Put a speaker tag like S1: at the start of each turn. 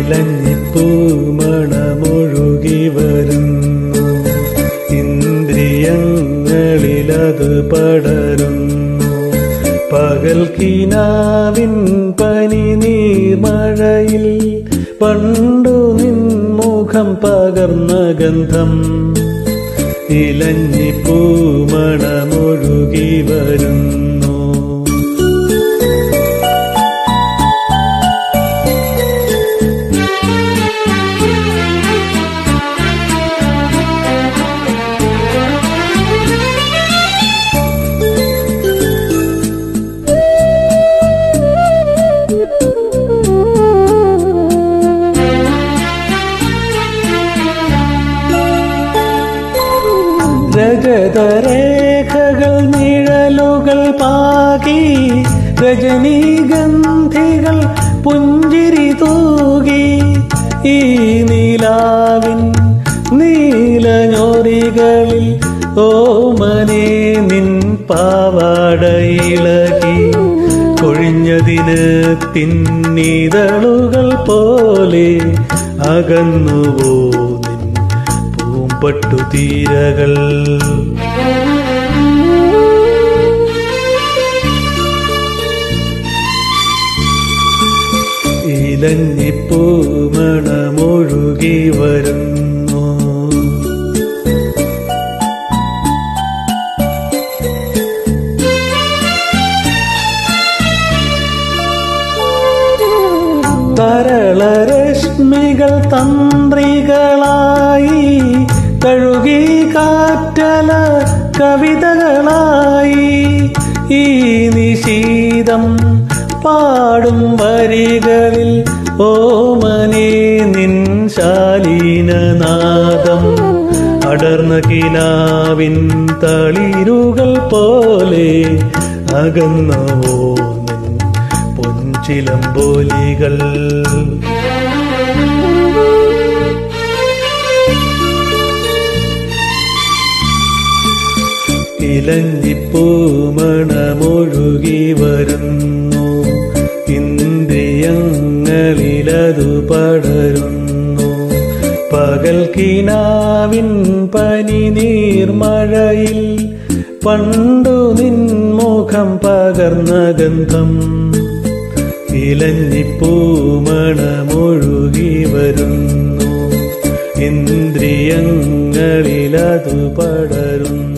S1: ഇലഞ്ഞിപ്പൂമണമൊഴുകി വരുന്നു ഇന്ദ്രിയങ്ങളിലത് പടരുന്നു പകൽ കിനാവിൻ പനി നീർമഴയിൽ പണ്ടു നിൻമുഖം പകർന്ന ഗന്ധം ഇലഞ്ഞിപ്പൂമണമൊഴുകി വരുന്നു രജതരേഖകൾ നിഴലുകൾ പാകി രജനീഗന്ധികൾ പുഞ്ചിരി തൂകി ഈ നീലാവിൻ നീലഞ്ഞോറികളിൽ ഓമനെ നിൻ പാവാടയിളകി കൊഴിഞ്ഞതിന് തിന്നിതളുകൾ പോലെ അകന്നുവോ നിൻ പൂമ്പട്ടു തീരകൾ ഇലഞ്ഞിപ്പൂമണമൊഴുകി വരുന്നു തരളരശ്മികൾ തന്ത്രികളായി കഴുകി കാറ്റല കവിതകളായി ഈ നിശീതം പാടും വരികളിൽ ഓമനെ നിൻ ശാലീനനാദം അടർന്ന കിനാവിൻ തളിരുകൾ പോലെ അകന്നവോ നിൻ പൊൻചിലമ്പോലികൾ ഇലഞ്ഞിപ്പൂമണമൊഴുകി വരുന്നു ഇന്ദ്രിയങ്ങളിലതു പടരുന്നു പകൽ കിനാവിൻ പനി നീർമഴയിൽ പണ്ടു നിൻമുഖം പകർന്ന ഗന്ധം ഇലഞ്ഞിപ്പൂമണമൊഴുകി വരുന്നു ഇന്ദ്രിയങ്ങളിലതു പടരുന്നു